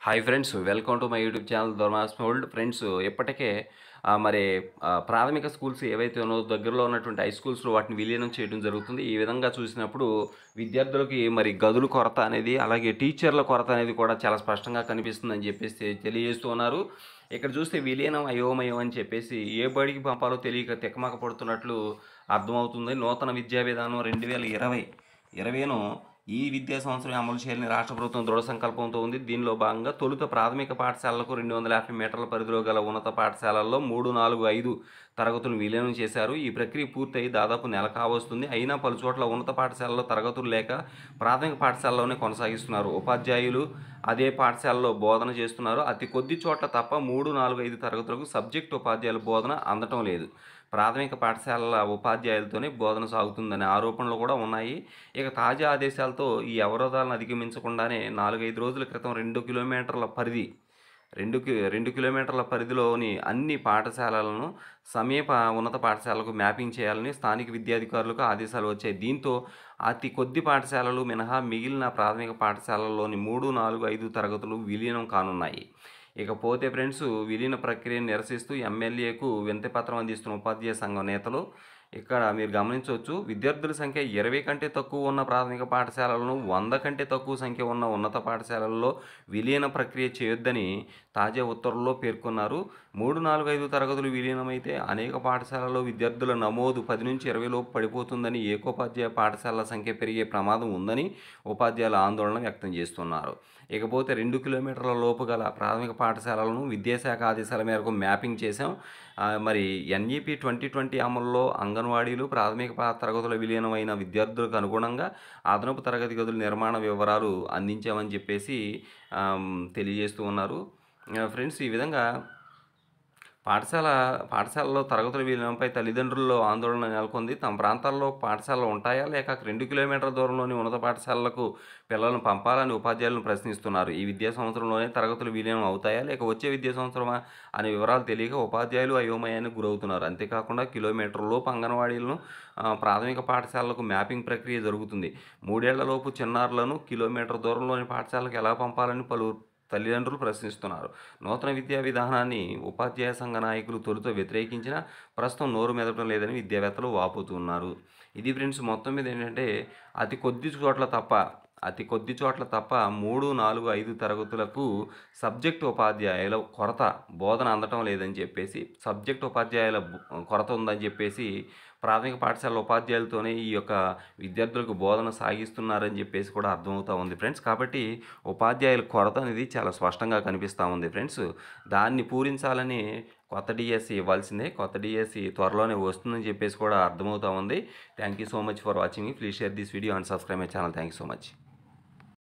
hi friends welcome to my YouTube channel ధర్మాస్మోల్డ్ friends ఇప్పటికే ఆ, మరి ఆ, ప్రాథమిక స్కూల్స్ ఏవైతే ఉన్నో దగ్గరలో ఉన్నటువంటి హై స్కూల్స్లో వాటిని విలీనం చేయడం జరుగుతుంది ఈ విధంగా చూసినప్పుడు విద్యార్థులకి మరి గదుల కొరత అనేది అలాగే టీచర్ల కొరత అనేది కూడా చాలా స్పష్టంగా కనిపిస్తుందని చెప్పేసి తెలియజేస్తూ ఉన్నారు ఇక్కడ చూస్తే విలీనం అయోమయం అని చెప్పేసి ఏ బడికి పంపాలో తెలియక తికమక పడుతున్నట్లు అర్థమవుతుంది నూతన విద్యా విధానం రెండు వేల ఇరవై ఇరవైను ఈ విద్యా సంవత్సరం అమలు చేయాలని రాష్ట్ర ప్రభుత్వం దృఢ సంకల్పంతో ఉంది దీనిలో భాగంగా తొలుత ప్రాథమిక పాఠశాలలకు రెండు వందల యాభై మీటర్ల పరిధిలో గల ఉన్నత పాఠశాలల్లో మూడు నాలుగు ఐదు తరగతులు విలీనం చేశారు ఈ ప్రక్రియ పూర్తయి దాదాపు నెల కావస్తుంది అయినా పలు చోట్ల ఉన్నత పాఠశాలలో తరగతులు లేక ప్రాథమిక పాఠశాలలోనే కొనసాగిస్తున్నారు ఉపాధ్యాయులు అదే పాఠశాలలో బోధన చేస్తున్నారు అతి కొద్ది చోట్ల తప్ప మూడు నాలుగు ఐదు తరగతులకు సబ్జెక్ట్ ఉపాధ్యాయుల బోధన అందటం లేదు ప్రాథమిక పాఠశాలల ఉపాధ్యాయులతోనే బోధన సాగుతుందనే ఆరోపణలు కూడా ఉన్నాయి ఇక తాజా ఆదేశాలతో ఈ అవరోధాలను అధిగమించకుండానే నాలుగైదు రోజుల క్రితం రెండు కిలోమీటర్ల పరిధి రెండు కి రెండు కిలోమీటర్ల పరిధిలోని అన్ని పాఠశాలలను సమీప ఉన్నత పాఠశాలకు మ్యాపింగ్ చేయాలని స్థానిక విద్యాధికారులకు ఆదేశాలు వచ్చాయి దీంతో అతి కొద్ది పాఠశాలలు మినహా మిగిలిన ప్రాథమిక పాఠశాలల్లోని మూడు నాలుగు ఐదు తరగతులు విలీనం కానున్నాయి ఇకపోతే ఫ్రెండ్స్ విలీన ప్రక్రియను నిరసిస్తూ ఎమ్మెల్యేకు వినతి పత్రం అందిస్తున్న ఉపాధ్యాయ సంఘం నేతలు ఇక్కడ మీరు గమనించవచ్చు విద్యార్థుల సంఖ్య ఇరవై కంటే తక్కువ ఉన్న ప్రాథమిక పాఠశాలలను వంద కంటే తక్కువ సంఖ్య ఉన్న ఉన్నత పాఠశాలల్లో విలీన ప్రక్రియ చేయొద్దని తాజా ఉత్తర్వుల్లో పేర్కొన్నారు మూడు నాలుగు ఐదు తరగతులు విలీనమైతే అనేక పాఠశాలల్లో విద్యార్థుల నమోదు పది నుంచి ఇరవై లోపు పడిపోతుందని ఏకోపాధ్యాయ పాఠశాలల సంఖ్య పెరిగే ప్రమాదం ఉందని ఉపాధ్యాయులు ఆందోళన వ్యక్తం చేస్తున్నారు ఇకపోతే రెండు కిలోమీటర్ల లోపు గల ప్రాథమిక పాఠశాలలను విద్యాశాఖ ఆదేశాల మేరకు మ్యాపింగ్ చేశాం ఆ, మరి ఎన్ఈపి ట్వంటీ ట్వంటీ అమల్లో అంగన్వాడీలు ప్రాథమిక పా- తరగతుల విలీనమైన విద్యార్థులకు అనుగుణంగా అదనపు తరగతి గదుల నిర్మాణ వివరాలు అందించామని చెప్పేసి ఆమ్, తెలియజేస్తూ ఉన్నారు ఆ, ఫ్రెండ్స్ ఈ విధంగా పాఠశాల పాఠశాలలో తరగతుల విలీనంపై తల్లిదండ్రుల్లో ఆందోళన నెలకొంది తమ ప్రాంతాల్లో పాఠశాలలు ఉంటాయా లేక రెండు కిలోమీటర్ల దూరంలోని ఉన్నత పాఠశాలలకు పిల్లలను పంపాలని ఉపాధ్యాయులను ప్రశ్నిస్తున్నారు ఈ విద్యా సంవత్సరంలోనే తరగతులు విలీనం అవుతాయా లేక వచ్చే విద్యా సంవత్సరమా అనే వివరాలు తెలియక ఉపాధ్యాయులు అయోమయానికి గురవుతున్నారు అంతేకాకుండా కిలోమీటర్ లోపు అంగన్వాడీలను ఆ, ప్రాథమిక పాఠశాలలకు మ్యాపింగ్ ప్రక్రియ జరుగుతుంది మూడేళ్లలోపు చిన్నారులను కిలోమీటర్ దూరంలోని పాఠశాలకు ఎలా పంపాలని పలువురు తల్లిదండ్రులు ప్రశ్నిస్తున్నారు నూతన విద్యా విధానాన్ని ఉపాధ్యాయ సంఘ నాయకులు తొలుత వ్యతిరేకించినా ప్రస్తుతం నోరు మెదపడం లేదని విద్యావేత్తలు వాపోతున్నారు ఇది ఫ్రెండ్స్ మొత్తం మీద ఏంటంటే అతి కొద్ది చోట్ల తప్ప అతి కొద్ది చోట్ల తప్ప మూడు నాలుగు ఐదు తరగతులకు సబ్జెక్ట్ ఉపాధ్యాయుల కొరత బోధన అందటం లేదని చెప్పేసి సబ్జెక్ట్ ఉపాధ్యాయుల బు- కొరత ఉందని చెప్పేసి ప్రాథమిక పాఠశాల ఉపాధ్యాయులతోనే ఈ యొక్క విద్యార్థులకు బోధన సాగిస్తున్నారని చెప్పేసి కూడా అర్థమవుతూ ఉంది ఫ్రెండ్స్ కాబట్టి ఉపాధ్యాయుల కొరత అనేది చాలా స్పష్టంగా కనిపిస్తూ ఉంది ఫ్రెండ్స్ దాన్ని పూరించాలని కొత్త డిఎస్సి ఇవ్వాల్సిందే కొత్త డిఎస్సి త్వరలోనే వస్తుందని చెప్పేసి కూడా అర్థమవుతూ ఉంది thank you so much for watching please share this video and subscribe my channel thank you so much